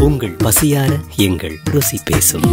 உங்கள் பசியார எங்கள் ருசி பேசும்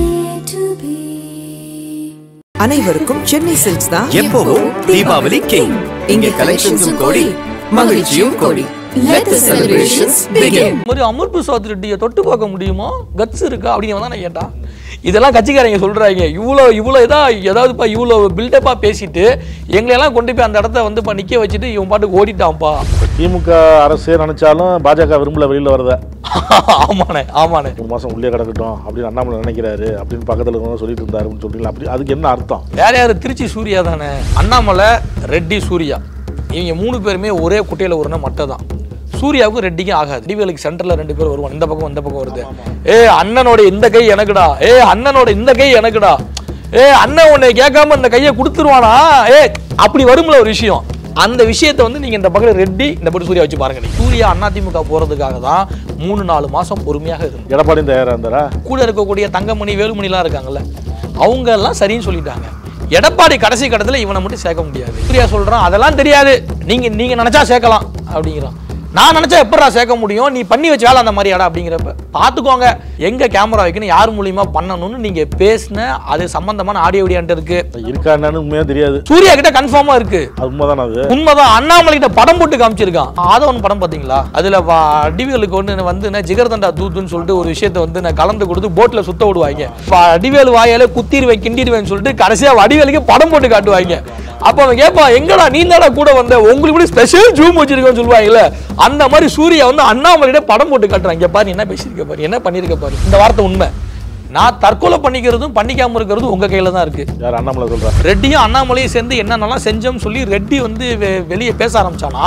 அனைவருக்கும் சென்னை சில்க்ஸ் தான் எப்பவும் தீபாவளி கிங் இங்கே கலெக்ஷன்ஸும் கோடி மகிழ்ச்சியும் கோடி Let the celebrations begin. இந்த மாதிரி அமர் பிரசாத் ரெட்டியை தொட்டு பார்க்க முடியுமா கட்ஸ் இருக்கா அப்படின்னு தான் நான் கேட்டான் இதெல்லாம் கட்சிக்காரங்க சொல்றாங்க இவ்வளோ இவ்வளோ இதா ஏதாவதுப்பா இவ்வளோ பில்டப்பாக பேசிட்டு எங்களையெல்லாம் கொண்டு போய் அந்த இடத்த வந்து இப்போ நிற்க வச்சுட்டு இவன் பாட்டுக்கு ஓடிட்டான்ப்பா திமுக அரசே நினைச்சாலும் பாஜக விரும்பல வெளியில வரத ஆமாண்ணே ஆமாண்ணே ஒரு மாசம் உள்ளே கிடக்கட்டும் அப்படின்னு அண்ணாமலை நினைக்கிறாரு அப்படின்னு பக்கத்துல இருக்கவங்க சொல்லிட்டு இருந்தாருன்னு சொல்றீங்களா அப்படி அதுக்கு என்ன அர்த்தம் வேற யாரு திருச்சி சூர்யா தானே அண்ணாமலை ரெட்டி சூர்யா இவங்க மூணு பேருமே ஒரே குட்டையில் உருன மட்டை தான் சூர்யாவுக்கும் ரெட்டிக்கும் ஆகாது டிவிகளுக்கு சென்டர்ல ரெண்டு பேர் வருவாங்க இந்த பக்கம் இந்த பக்கம் வருது ஏ அண்ணனோட இந்த கை எனக்குடா ஏ அண்ணனோட இந்த கை எனக்குடா ஏ அண்ணன் உன்னை கேட்காம இந்த கையை கொடுத்துருவானா ஏ அப்படி வரும்ல ஒரு விஷயம் அந்த விஷயத்தை வந்து நீங்க இந்த பக்கம் ரெட்டி இந்த பக்கம் சூர்யா வச்சு பாருங்க நீங்க. சூர்யா அதிமுக போறதுக்காக தான் மூணு நாலு மாசம் பொறுமையாக இருந்து எடப்பாடி தயாரா இருந்தாரா கூட இருக்கக்கூடிய தங்கமணி வேலுமணிலாம் இருக்காங்கல்ல அவங்க எல்லாம் சரின்னு சொல்லிட்டாங்க எடப்பாடி கடைசி கட்டத்தில் இவனை மட்டும் சேர்க்க முடியாது சூர்யா சொல்றான் அதெல்லாம் தெரியாது நீங்க நீங்க நினைச்சா சேர்க்கலாம் அப்படிங்கிறான் நான் நினைச்சா எப்படா சேர்க்க முடியும் நீ பண்ணி வச்ச வேலை அந்த மாதிரியாடா அப்படிங்கிறப்ப பார்த்துக்கோங்க எங்க கேமரா வைக்கணும் யார் மூலியமா பண்ணணும்னு நீங்க பேசின அது சம்பந்தமான ஆடியோ வீடியோன்ட்டு இருக்கு இருக்கா என்னன்னு உண்மையா தெரியாது சூர்யா கிட்ட கன்ஃபார்மா இருக்கு அது உண்மைதானே அது உண்மைதான் அண்ணாமலை கிட்ட படம் போட்டு காமிச்சிருக்கான் ஆதவன் படம் பாத்தீங்களா அதுல அடிவேலுக்கு ஒன்று வந்து என்ன ஜிகர்தண்டா தூத்துன்னு சொல்லிட்டு ஒரு விஷயத்த வந்து நான் கலந்து கொடுத்து போட்ல சுத்த விடுவாங்க இப்ப அடிவேலு வாயால குத்திடுவேன் கிண்டிடுவேன்னு சொல்லிட்டு கடைசியா வடிவேலுக்கு படம் போட்டு காட்டுவாங்க அப்ப அவன் கேட்பான் எங்கடா நீ தானடா கூட வந்த உங்களுக்கு கூட ஸ்பெஷல் ஜூம் வச்சிருக்கேன்னு சொல்லுவாங்கல்ல அந்த மாதிரி சூர்யா வந்து அண்ணாமலையிட படம் போட்டு காட்டுறாங்க இங்க பாரு என்ன பேசியிருக்க பாரு என்ன பண்ணிருக்க பாரு இந்த வார்த்தை உண்மை நான் தற்கொலை பண்ணிக்கிறதும் பண்ணிக்காம இருக்கிறதும் உங்க கையில தான் இருக்கு யார் அண்ணாமலை சொல்றா ரெட்டியும் அண்ணாமலையும் சேர்ந்து என்னென்னலாம் செஞ்சோம்னு சொல்லி ரெட்டி வந்து வெ- வெளியே பேச ஆரம்பிச்சானா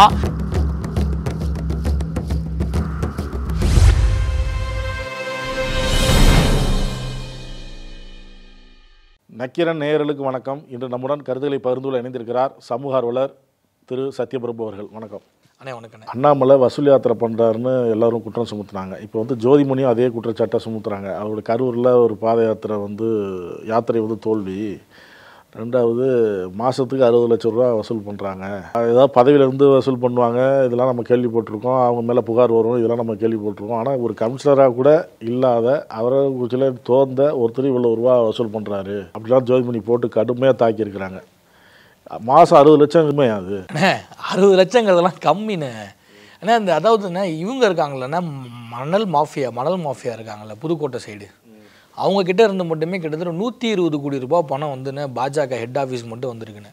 நக்கீரன் நேயர்களுக்கு வணக்கம் இன்று நம்முடன் கருத்துக்களை பகிர்ந்து கொள்ள இணைந்திருக்கிறார் சமூக ஆர்வலர் திரு சத்யபிரபு அவர்கள் வணக்கம் அண்ணே வணக்கண்ணே அண்ணாமலை வசூல் யாத்திரை பண்ணுறாருன்னு எல்லாரும் குற்றம் சுமத்துனாங்க இப்போ வந்து ஜோதிமணியும் அதே குற்றச்சாட்டை சுமத்துறாங்க அவருடைய கரூரில் ஒரு பாத யாத்திரை வந்து யாத்திரை வந்து தோல்வி ரெண்டாவது மாதத்துக்கு அறுபது லட்சம் ரூபா வசூல் பண்ணுறாங்க ஏதாவது பதவியிலேருந்து வசூல் பண்ணுவாங்க இதெல்லாம் நம்ம கேள்விப்பட்டிருக்கோம் அவங்க மேலே புகார் வரும் இதெல்லாம் நம்ம கேள்விப்பட்டிருக்கோம் ஆனால் ஒரு கமிஷனராக கூட இல்லாத அவரை சில தோர்ந்த ஒருத்தர் இவ்வளோ ரூபா வசூல் பண்ணுறாரு அப்படிலாம் ஜோதிமணி போட்டு கடுமையாக தாக்கியிருக்கிறாங்க மாதம் அறுபது லட்சம் உண்மையா அது அண்ணே அறுபது லட்சங்கிறதெல்லாம் கம்மிண்ணே அண்ணே இந்த அதாவதுண்ணே இவங்க இருக்காங்களேண்ணே மணல் மாஃபியா மணல் மாஃபியா இருக்காங்கல்ல புதுக்கோட்டை சைடு அவங்க கிட்ட இருந்து மட்டுமே கிட்டத்தட்ட நூற்றி இருபது கோடி ரூபாய் பணம் வந்துண்ணே பாஜக ஹெட் ஆஃபீஸ் மட்டும் வந்திருக்குண்ணே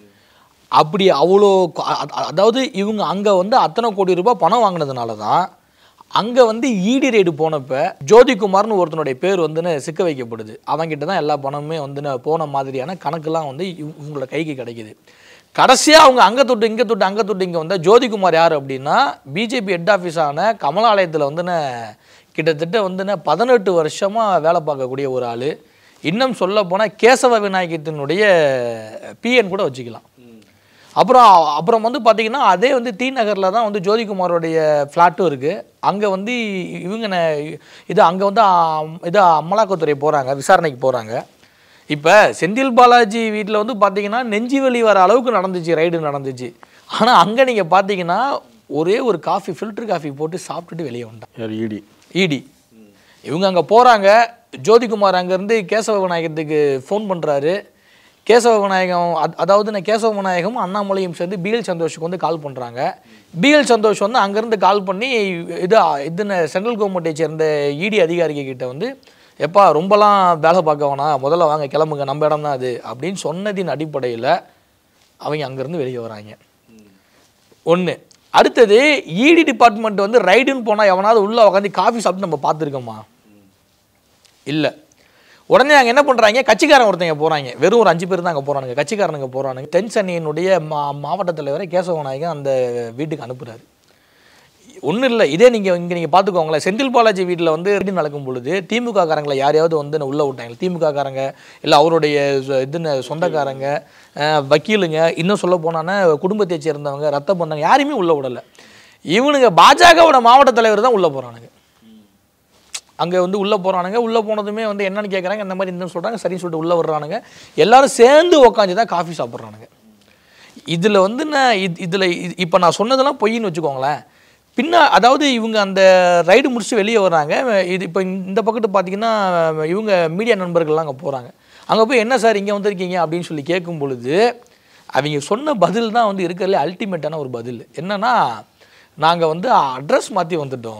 அப்படி அவ்வளோ கொ- அ- அ- அதாவது இவங்க அங்கே வந்து அத்தனை கோடி ரூபாய் பணம் வாங்கினதுனால தான் அங்கே வந்து ஈடி ரெய்டு போனப்ப ஜோதிகுமார்னு ஒருத்தனுடைய பேர் வந்துன்னு சிக்க வைக்கப்படுது அவன்கிட்ட தான் எல்லா பணமுமே வந்துன்னு போன மாதிரியான கணக்கெல்லாம் வந்து இவ- இவங்களோட கைக்கு கிடைக்குது கடைசியாக அவங்க அங்கே தொட்டு இங்கே தொட்டு அங்கே தொட்டு இங்கே வந்தால் ஜோதிகுமார் யார் அப்படின்னா பிஜேபி ஹெட் ஆஃபீஸான கமலாலயத்தில் வந்துன்னு கிட்டத்தட்ட வந்துன்னு பதினெட்டு வருஷமாக வேலை பார்க்கக்கூடிய ஒரு ஆள் இன்னும் சொல்ல போனால் கேசவ விநாயகத்தினுடைய பிஎன் கூட வச்சுக்கலாம் அப்புறம் அப்புறம் வந்து பார்த்தீங்கன்னா அதே வந்து டி நகரில் தான் வந்து ஜோதிகுமாரோடைய ஃப்ளாட்டும் இருக்குது அங்கே வந்து இவங்க ந- இது அங்கே வந்து அம்- இது அமலாக்கத்துறை போகிறாங்க விசாரணைக்கு போகிறாங்க இப்போ செந்தில் பாலாஜி வீட்டில் வந்து பார்த்தீங்கன்னா நெஞ்சு வலி வர அளவுக்கு நடந்துச்சு ரைடு நடந்துச்சு ஆனால் அங்கே நீங்கள் பார்த்தீங்கன்னா ஒரே ஒரு காஃபி ஃபில்டர் காஃபி போட்டு சாப்பிட்டுட்டு வெளியே வந்துட்டான் யார் இடி இடி இவங்க அங்கே போகிறாங்க ஜோதிகுமார் அங்கேருந்து கேசவ விநாயகத்துக்கு ஃபோன் பண்ணுறாரு கேசவ விநாயகம் அத்- அதாவது நான் கேசவ விநாயகம் அண்ணாமலையும் சேர்ந்து பிஎல் சந்தோஷுக்கு வந்து கால் பண்ணுறாங்க பிஎல் சந்தோஷ் வந்து அங்கேருந்து கால் பண்ணி இது இது சென்ட்ரல் கவர்மெண்ட்டை சேர்ந்த இடி அதிகாரிக கிட்ட வந்து எப்பா ரொம்பலாம் வேலை பார்க்க வேணாம் முதல்ல வாங்க கிளம்புங்க நம்ம இடம் தான் அது அப்படின்னு சொன்னதின் அடிப்படையில் அவங்க அங்கேருந்து வெளியே வராங்க ஒன்று அடுத்தது இடி டிபார்ட்மெண்ட் வந்து ரைடுன்னு போனால் எவனாவது உள்ளே உட்காந்து காஃபி சாப்பிட்டு நம்ம பார்த்துருக்கோமா இல்லை உடனே அங்கே என்ன பண்ணுறாங்க கட்சிக்காரன் ஒருத்தங்க போகிறாங்க வெறும் ஒரு அஞ்சு பேர் தான் அங்கே போகிறானுங்க கட்சிக்காரனுங்க போகிறானுங்க தென் சென்னையினுடைய மா மாவட்ட தலைவரை கேசவநாயகன் அந்த வீட்டுக்கு அனுப்புகிறாரு ஒன்றும் இல்லை இதே நீங்கள் இங்கே நீங்கள் பார்த்துக்கோங்களேன் செந்தில் பாலாஜி வீட்டில் வந்து ரெடி நடக்கும் பொழுது திமுக காரங்களை யாரையாவது வந்து உள்ளே விட்டாங்க திமுக காரங்க இல்லை அவருடைய சொ- இதுன்னு சொந்தக்காரங்க அஹ், வக்கீலுங்க இன்னும் சொல்ல போனான்னா குடும்பத்தை சேர்ந்தவங்க ரத்த பந்தங்க யாரையுமே உள்ளே விடலை இவனுங்க பாஜகவோட மாவட்ட தலைவர் தான் உள்ளே போகிறானுங்க அங்கே வந்து உள்ளே போகிறானுங்க உள்ளே போனதுமே வந்து என்னன்னு கேட்குறாங்க இந்த மாதிரி இந்த சொல்கிறாங்க சரின்னு சொல்லிட்டு உள்ளே வர்றானுங்க எல்லாரும் சேர்ந்து உக்காந்து தான் காஃபி சாப்பிட்றானுங்க இதில் வந்து நான் இது இதில் இப்போ நான் சொன்னதெல்லாம் பொய்ன்னு வச்சுக்கோங்களேன் பின்ன அதாவது இவங்க அந்த ரைடு முடிச்சுட்டு வெளியே வர்றாங்க இது இப்போ இந்த பக்கத்து பார்த்தீங்கன்னா இவங்க மீடியா நண்பர்கள்லாம் அங்கே போகிறாங்க அங்கே போய் என்ன சார் இங்கே வந்திருக்கீங்க அப்படின்னு சொல்லி கேட்கும் பொழுது அவங்க சொன்ன பதில் தான் வந்து இருக்கிறதுல அல்டிமேட்டான ஒரு பதில் என்னன்னா நாங்கள் வந்து அட்ரஸ் மாற்றி வந்துட்டோம்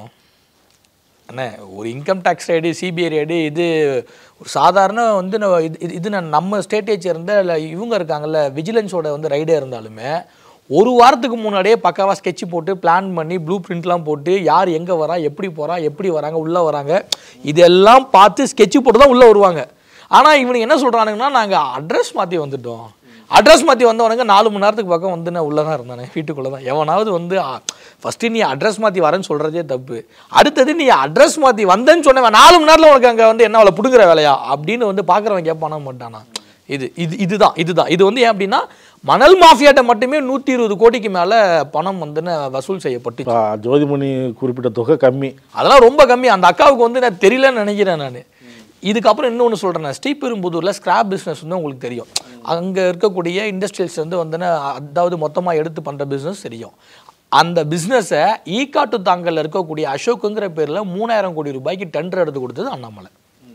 அண்ணே ஒரு income tax raid CBI raid இது ஒரு சாதாரண வந்து நான் இது இது- இது நான் நம்ம ஸ்டேட்டை சேர்ந்த இல்லை இவங்க இருக்காங்கல்ல விஜிலன்ஸோட வந்து ரைடே இருந்தாலுமே ஒரு வாரத்துக்கு முன்னாடியே பக்காவாக ஸ்கெட்ச் போட்டு பிளான் பண்ணி ப்ளூ பிரிண்ட்லாம் போட்டு யார் எங்கே வரா எப்படி போகிறா எப்படி வராங்க உள்ளே வராங்க இதெல்லாம் பார்த்து ஸ்கெட்ச் போட்டு தான் உள்ளே வருவாங்க ஆனால் இவனுக்கு என்ன சொல்கிறானுங்கன்னா நாங்கள் அட்ரஸ் மாற்றி வந்துட்டோம் அட்ரஸ் மாற்றி வந்தவனுங்க நாலு மணி நேரத்துக்கு பக்கம் வந்து நான் உள்ளே தான் இருந்தானே வீட்டுக்குள்ளே தான் எவனாவது வந்து ஃபஸ்ட்டு நீ அட்ரஸ் மாற்றி வரேன்னு சொல்கிறதே தப்பு அடுத்தது நீ அட்ரஸ் மாற்றி வந்தேன்னு சொன்னவன் நாலு மணி நேரத்தில் உனக்கு அங்கே வந்து என்ன அவளை பிடுங்குற வேலையா அப்படின்னு வந்து பார்க்குறவன் கேட்பானா மாட்டானா இது இது இதுதான் இதுதான் இது வந்து ஏன் அப்படின்னா மணல் மாஃபியாட்ட மட்டுமே நூற்றி இருபது கோடிக்கு மேலே பணம் வந்து வசூல் செய்யப்பட்டு இப்போ ஜோதிமணி குறிப்பிட்ட தொகை கம்மி அதெல்லாம் ரொம்ப கம்மி அந்த அக்காவுக்கு வந்து நான் தெரியலன்னு நினைக்கிறேன் நான் இதுக்கப்புறம் இன்னொன்று சொல்கிறேன் ஸ்ரீபெரும்புதூரில் ஸ்கிராப் பிஸ்னஸ் வந்து உங்களுக்கு தெரியும் அங்கே இருக்கக்கூடிய இண்டஸ்ட்ரியல்ஸ் வந்து வந்து அதாவது மொத்தமாக எடுத்து பண்ணுற பிஸ்னஸ் தெரியும் அந்த பிஸ்னஸை ஈக்காட்டு தாங்கல்ல இருக்கக்கூடிய அசோக்குங்கிற பேரில் மூணாயிரம் கோடி ரூபாய்க்கு டெண்டர் எடுத்து கொடுத்தது அண்ணாமலை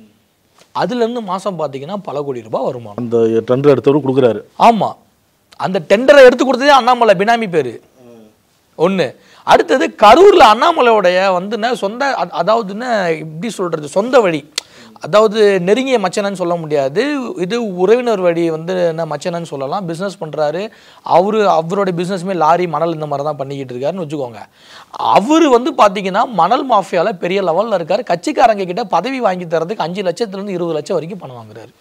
அதுலேருந்து மாதம் பார்த்தீங்கன்னா பல கோடி ரூபாய் வருமானம் அந்த டெண்டர் எடுத்தவரும் கொடுக்குறாரு ஆமாம் அந்த டெண்டரை எடுத்து கொடுத்ததே அண்ணாமலை பினாமி பேர் ஒன்று அடுத்தது கரூரில் அண்ணாமலையோடைய வந்துன்னா சொந்த அ- அதாவதுன்னா இப்படி சொல்கிறது சொந்த வழி அதாவது நெருங்கிய மச்சனன்னு சொல்ல முடியாது இது உறவினர் வழி வந்து என்ன மச்சனன்னு சொல்லலாம் பிஸ்னஸ் பண்ணுறாரு அவரு அவருடைய பிஸ்னஸுமே லாரி மணல் இந்த மாதிரி தான் பண்ணிக்கிட்டு இருக்காருன்னு வச்சுக்கோங்க அவர் வந்து பார்த்தீங்கன்னா மணல் மாஃபியாவில் பெரிய லெவலில் இருக்கார் கட்சிக்காரங்க கிட்ட பதவி வாங்கி தரதுக்கு அஞ்சு லட்சத்துலேருந்து இருபது லட்சம் வரைக்கும் பணம் வாங்குறாரு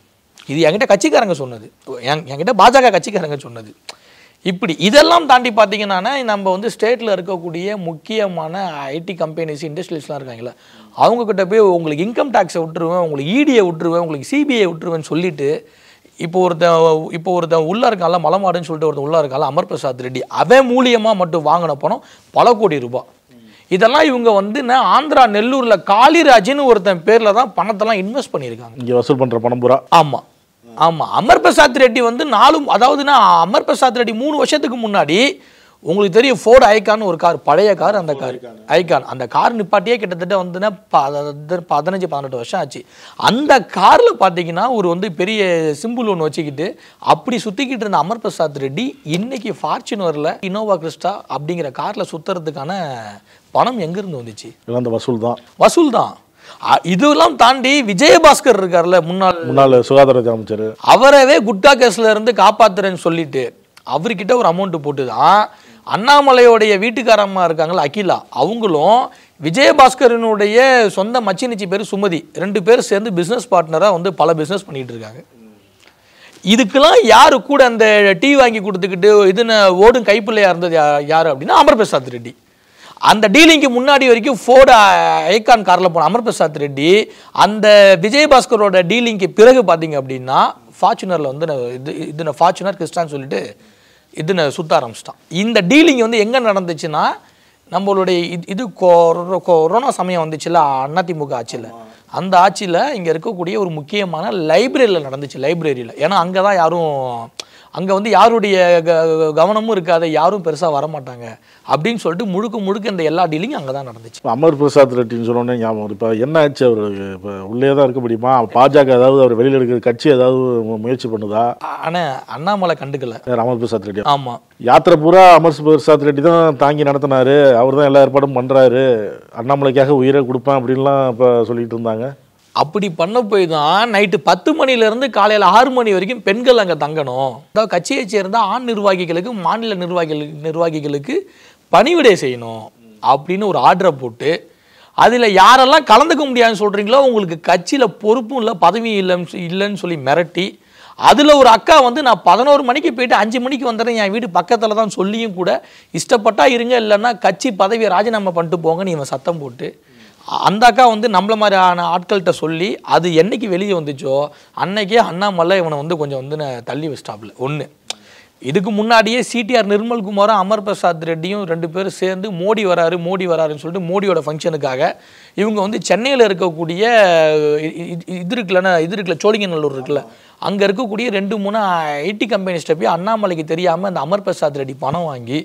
இது என்கிட்ட கட்சிக்காரங்க சொன்னது என் என்கிட்ட பாஜக கட்சிக்காரங்க சொன்னது இப்படி இதெல்லாம் தாண்டி பார்த்தீங்கன்னா நம்ம வந்து ஸ்டேட்டில் இருக்கக்கூடிய முக்கியமான ஐடி கம்பெனிஸ் இண்டஸ்ட்ரீஸ்லாம் இருக்காங்களே அவங்க கிட்ட போய் உங்களுக்கு இன்கம் டேக்ஸை விட்டுருவேன் உங்களுக்கு இடியை விட்டுருவேன் உங்களுக்கு சிபிஐ விட்டுருவேன்னு சொல்லிட்டு இப்போ ஒருத்தன் இப்போ ஒருத்தன் உள்ள இருக்கான்ல மலமாடுன்னு சொல்லிட்டு ஒருத்தன் உள்ள இருக்கான்ல அமர் பிரசாத் ரெட்டி அவன் மூலியமா மட்டும் வாங்கின பணம் பல கோடி ரூபாய் இதெல்லாம் இவங்க வந்து என்ன ஆந்திரா நெல்லூர்ல காளிராஜ்னு ஒருத்தன் பேர்ல தான் பணத்தெல்லாம் இன்வெஸ்ட் பண்ணியிருக்காங்க இங்கே வசூல் பண்ணுற பணம் பூரா ஆமா ஆமா அமர் பிரசாத் ரெட்டி வந்து நாலும் அதாவதுன்னா அமர் பிரசாத் ரெட்டி மூணு வருஷத்துக்கு முன்னாடி உங்களுக்கு தெரியும் ஃபோர்டு ஐகான் ஒரு கார் பழைய கார் அந்த கார் ஐகான் அந்த கார் நிப்பாட்டியே கிட்டத்தட்ட வந்துன்னா பத- பதினஞ்சு பதினெட்டு வருஷம் ஆச்சு அந்த கார்ல பார்த்தீங்கன்னா ஒரு வந்து பெரிய சிம்பிள் ஒன்று வச்சுக்கிட்டு அப்படி சுத்திக்கிட்டு இருந்த அமர் பிரசாத் ரெட்டி இன்னைக்கு ஃபார்ச்சுனரில் இனோவா கிறிஸ்டா அப்படிங்கிற கார்ல சுத்துறதுக்கான பணம் எங்கிருந்து வந்துச்சு இதெல்லாம் அந்த வசூல் தான் வசூல் தான் அ- இதெல்லாம் தாண்டி விஜயபாஸ்கர் இருக்கார்ல முன்னாள் முன்னாள் சுகாதாரத்துறை அமைச்சர் அவரவே குட்கா கேஸ்ல இருந்து காப்பாத்துறேன்னு சொல்லிட்டு அவர்கிட்ட ஒரு அமௌண்ட் போட்டு தான் அண்ணாமலையோடைய வீட்டுக்காரம்மா இருக்காங்கல்ல அகிலா அவங்களும் விஜயபாஸ்கரனுடைய சொந்த மச்சினிச்சி பேர் சுமதி ரெண்டு பேரும் சேர்ந்து பிஸ்னஸ் பார்ட்னராக வந்து பல பிஸ்னஸ் பண்ணிட்டு இருக்காங்க இதுக்கெல்லாம் யாரு கூட அந்த டீ வாங்கி கொடுத்துக்கிட்டு இதுன்னு ஓடும் கைப்பிள்ளையா இருந்தது யா- யாரு அப்படின்னா அமர் பிரசாத் ரெட்டி அந்த டீலிங்க்கு முன்னாடி வரைக்கும் ஃபோர்டு ஐகான் காரில் போன அமர் பிரசாத் ரெட்டி அந்த விஜயபாஸ்கரோட டீலிங்க்கு பிறகு பார்த்தீங்க அப்படின்னா ஃபார்ச்சுனரில் வந்து நான் இது இது நான் ஃபார்ச்சுனர் கிறிஸ்டான்னு சொல்லிட்டு இது நான் சுத்த ஆரம்பிச்சிட்டான் இந்த டீலிங் வந்து எங்கே நடந்துச்சுன்னா நம்மளுடைய இது இது கொரோ- கொரோனா சமயம் வந்துச்சுல்ல அதிமுக ஆட்சியில் அந்த ஆட்சியில் இங்கே இருக்கக்கூடிய ஒரு முக்கியமான லைப்ரரியில் நடந்துச்சு லைப்ரரியில் ஏன்னா அங்கே தான் யாரும் அங்கே வந்து யாருடைய க- கவனமும் இருக்காது யாரும் பெருசாக வரமாட்டாங்க அப்படின்னு சொல்லிட்டு முழுக்க முழுக்க இந்த எல்லா டீலிங்கும் அங்கே தான் நடந்துச்சு இப்போ அமர் பிரசாத் ரெட்டின்னு சொன்னோன்னே ஞாபகம் வரும். இப்போ என்ன ஆச்சு அவருக்கு இப்போ உள்ளே தான் இருக்க முடியுமா பாஜக ஏதாவது அவர் வெளியில் எடுக்கிற கட்சி ஏதாவது மு- முயற்சி பண்ணுதா ஆனால் அண்ணாமலை கண்டுக்கல யார் அமர் பிரசாத் ரெட்டி ஆமாம் யாத்திரை பூரா அமர் பிரசாத் ரெட்டி தான் தாங்கி நடத்தினாரு அவர் தான் எல்லா ஏற்பாடும் பண்ணுறாரு அண்ணாமலைக்காக உயிரை கொடுப்பேன் அப்படின்லாம் இப்போ சொல்லிட்டு இருந்தாங்க அப்படி பண்ண போய் தான் நைட்டு பத்து மணிலேருந்து காலையில் ஆறு மணி வரைக்கும் பெண்கள் அங்கே தங்கணும் அதாவது கட்சியை சேர்ந்த ஆண் நிர்வாகிகளுக்கு மாநில நிர்வாகிகளுக்கு நிர்வாகிகளுக்கு பணிவிடை செய்யணும் அப்படின்னு ஒரு ஆர்டரை போட்டு அதில் யாரெல்லாம் கலந்துக்க முடியாதுன்னு சொல்கிறீங்களோ உங்களுக்கு கட்சியில் பொறுப்பும் இல்லை பதவியும் இல்லைன்னு இல்லைன்னு சொல்லி மிரட்டி அதில் ஒரு அக்கா வந்து நான் பதினோரு மணிக்கு போயிட்டு அஞ்சு மணிக்கு வந்துடுறேன் என் வீடு பக்கத்தில் தான் சொல்லியும் கூட இஷ்டப்பட்டா இருங்க இல்லைன்னா கட்சி பதவியை ராஜினாமா பண்ணிட்டு போங்கன்னு இவன் சத்தம் போட்டு அந்த அக்கா வந்து நம்மள மாதிரியான ஆட்கள்கிட்ட சொல்லி அது என்னைக்கு வெளியே வந்துச்சோ அன்னைக்கே அண்ணாமலை இவனை வந்து கொஞ்சம் வந்து ந- தள்ளி வச்சிட்டாப்புல ஒன்று இதுக்கு முன்னாடியே சிடிஆர் நிர்மல்குமாரும் அமர் பிரசாத் ரெட்டியும் ரெண்டு பேரும் சேர்ந்து மோடி வராரு மோடி வராருன்னு சொல்லிட்டு மோடியோட ஃபங்க்ஷனுக்காக இவங்க வந்து சென்னையில் இருக்கக்கூடிய இ- இ- இது இருக்குல்லண்ணா இது இருக்குல்ல சோழிங்கநல்லூர் இருக்குல்ல அங்கே இருக்கக்கூடிய ரெண்டு மூணு ஐடி கம்பெனிஸ்ட்ட போய் அண்ணாமலைக்கு தெரியாமல் அந்த அமர் பிரசாத் ரெட்டி பணம் வாங்கி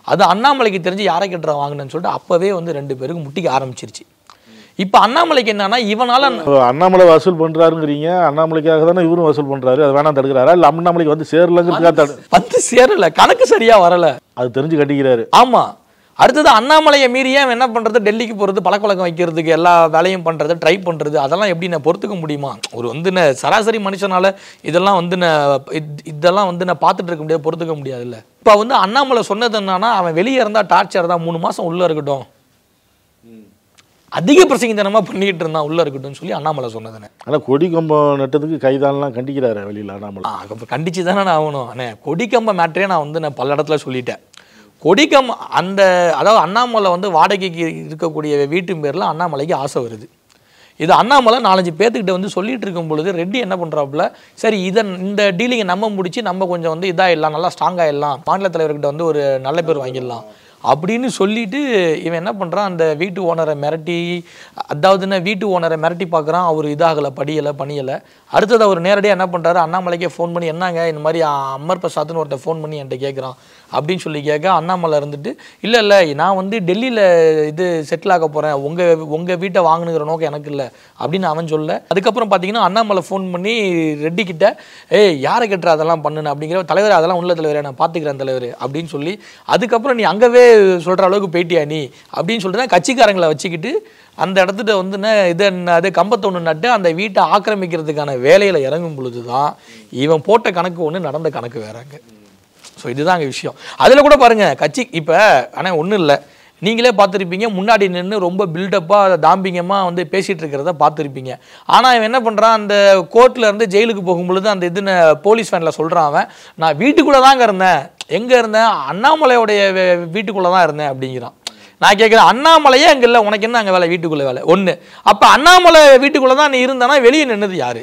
அது அண்ணாமலைக்கு தெரிஞ்சு யாரை கட்டுறா வாங்கினேன்னு சொல்லிட்டு அப்போவே வந்து ரெண்டு பேருக்கு முட்டிக்க ஆரம்பிச்சிருச்சு இப்போ அண்ணாமலைக்கு என்னன்னா இவனால இப்போ அண்ணாமலை வசூல் பண்றாருங்கிறீங்க அண்ணாமலைக்காக தானே இவரும் வசூல் பண்றாரு அது வேணாம் தடுக்கிறாரா இல்ல அண்ணாமலைக்கு வந்து சேரலங்கிறதுக்காக தடு வந்து சேரல கணக்கு சரியா வரல அது தெரிஞ்சு கட்டிக்கிறாரு ஆமா அடுத்தது அண்ணாமலையை மீறியே அவன் என்ன பண்றது டெல்லிக்கு போறது பழக்கவழக்கம் வைக்கிறதுக்கு எல்லா வேலையும் பண்றது ட்ரை பண்றது அதெல்லாம் எப்படி நான் பொறுத்துக்க முடியுமா ஒரு வந்து நான் சராசரி மனுஷனால இதெல்லாம் வந்து நான் இத்- இதெல்லாம் வந்து நான் பார்த்துட்டு இருக்க முடியாது பொறுத்துக்க முடியாதுல்ல இப்போ வந்து அண்ணாமலை சொன்னது என்னன்னா அவன் வெளியே இருந்தா டார்ச்சர் தான் மூணு மாசம் உள்ள இருக்கட்டும் அதிக பிரசங்கித்தனமா பண்ணிக்கிட்டு இருந்தான் உள்ள இருக்கட்டும்னு சொல்லி அண்ணாமலை சொன்னதுன்னு ஆனா கொடி கம்பம் நட்டதுக்கு கைதான்லாம் கண்டிக்கிறாரு வெளியில அண்ணாமலை ஆ, அப்ப கண்டிச்சு தானே நான் ஆகணும் அண்ணே கொடிக்கம்ப மேட்ரே நான் வந்து நான் பல இடத்துல சொல்லிட்டேன் கொடிக்கம் அந்த அதாவது அண்ணாமலை வந்து வாடகைக்கு இருக்கக்கூடிய வீட்டு பேரில் அண்ணாமலைக்கு ஆசை வருது இது அண்ணாமலை நாலஞ்சு பேர்த்துக்கிட்ட வந்து சொல்லிட்டு இருக்கும் பொழுது ரெட்டி என்ன பண்ணுறாப்புல சரி இதை இந்த டீலிங்கை நம்ம முடிச்சு நம்ம கொஞ்சம் வந்து இதாகிடலாம் நல்லா ஸ்ட்ராங் ஆகிடலாம் மாநில தலைவர்கிட்ட வந்து ஒரு நல்ல பேர் வாங்கிடலாம் அப்படின்னு சொல்லிட்டு இவன் என்ன பண்ணுறான் அந்த வீட்டு ஓனரை மிரட்டி அதாவதுன்னா வீட்டு ஓனரை மிரட்டி பார்க்குறான் அவர் இதாகலை படியலை பணியலை அடுத்தது அவர் நேரடியாக என்ன பண்ணுறாரு அண்ணாமலைக்கே ஃபோன் பண்ணி என்னங்க இந்த மாதிரி அமர் பிரசாத்னு ஒருத்தர் ஃபோன் பண்ணி என்கிட்ட கேட்குறான் அப்படின்னு சொல்லி கேட்க அண்ணாமலை இருந்துட்டு இல்லை இல்லை நான் வந்து டெல்லியில் இது செட்டில் ஆக போகிறேன் உங்கள் உங்கள் வீட்டை வாங்கணுங்கிற நோக்கம் எனக்கு இல்லை அப்படின்னு அவன் சொல்ல அதுக்கப்புறம் பார்த்தீங்கன்னா அண்ணாமலை ஃபோன் பண்ணி ரெட்டி கிட்ட ஏய் யாரை கட்டுற அதெல்லாம் பண்ணுன அப்படிங்கிற தலைவர் அதெல்லாம் உள்ள தலைவரே நான் பார்த்துக்கிறேன் தலைவர் அப்படின்னு சொல்லி அதுக்கப்புறம் நீ அங்கவே சொல்கிற அளவுக்கு போயிட்டியா நீ அப்படின்னு சொல்லிட்டு தான் கட்சிக்காரங்களை வச்சுக்கிட்டு அந்த இடத்துல வந்து என்ன இது என்ன அது கம்பத்தை ஒன்று நட்டு அந்த வீட்டை ஆக்கிரமிக்கிறதுக்கான வேலையில் இறங்கும் பொழுது தான் இவன் போட்ட கணக்கு ஒன்று நடந்த கணக்கு வேறாங்க ஸோ இதுதான் அங்கே விஷயம் அதில் கூட பாருங்க கட்சி இப்போ ஆனால் ஒன்றும் இல்லை நீங்களே பார்த்துருப்பீங்க முன்னாடி நின்று ரொம்ப பில்டப்பாக தாம்பிங்கமாக வந்து பேசிகிட்டு இருக்கிறத பார்த்துருப்பீங்க ஆனால் இவன் என்ன பண்ணுறான் அந்த கோர்ட்டில் இருந்து ஜெயிலுக்கு போகும்பொழுது அந்த இது போலீஸ் வேனில் சொல்கிறான் அவன் நான் வீட்டுக்குள்ளே தாங்க இருந்தேன் எங்கே இருந்தேன் அண்ணாமலையோடைய வீட்டுக்குள்ளே தான் இருந்தேன் அப்படிங்கிறான் நான் கேட்குறேன் அண்ணாமலையே அங்கே இல்லை உனக்கு என்ன அங்கே வேலை வீட்டுக்குள்ளே வேலை ஒன்று அப்போ அண்ணாமலை வீட்டுக்குள்ளே தான் நீ இருந்தனா வெளியே நின்னது யாரு